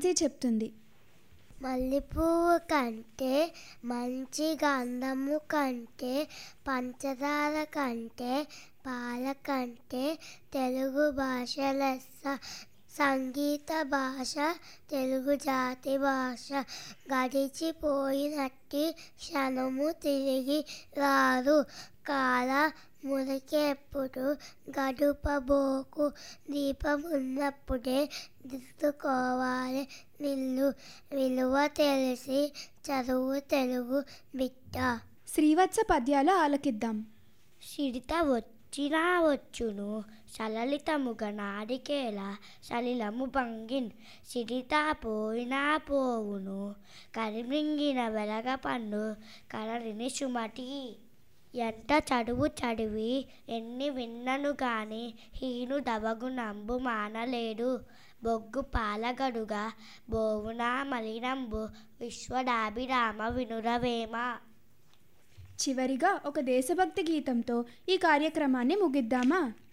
ఝాన్సీ చెప్తుంది మల్లెపువ్వు కంటే మంచి గంధము కంటే పంచదార కంటే పాల కంటే తెలుగు భాష లెస్స సంగీత భాష తెలుగు జాతి భాష గడిచిపోయినట్టి క్షణము తిరిగి రాదు కాల మురికెప్పుడు గడుపబోకు దీపం ఉన్నప్పుడే దిద్దుకోవాలి నిల్లు విలువ తెలిసి చదువు తెలుగు బిడ్డ శ్రీవత్స పద్యాలు ఆలకిద్దాం సిరిత వచ్చినా వచ్చును సలలితముగ నాడికేల సలిలము భంగిన్ సిరిత పోయినా పోవును కరిమింగిన వెలగ పండు కలరిని సుమటి ఎంత చదువు చదివి ఎన్ని విన్నను గాని హీను దవగు నంబు మానలేడు బొగ్గు పాలగడుగా బోవునా మలినంబు విశ్వడాభిరామ వినురవేమ చివరిగా ఒక దేశభక్తి గీతంతో ఈ కార్యక్రమాన్ని ముగిద్దామా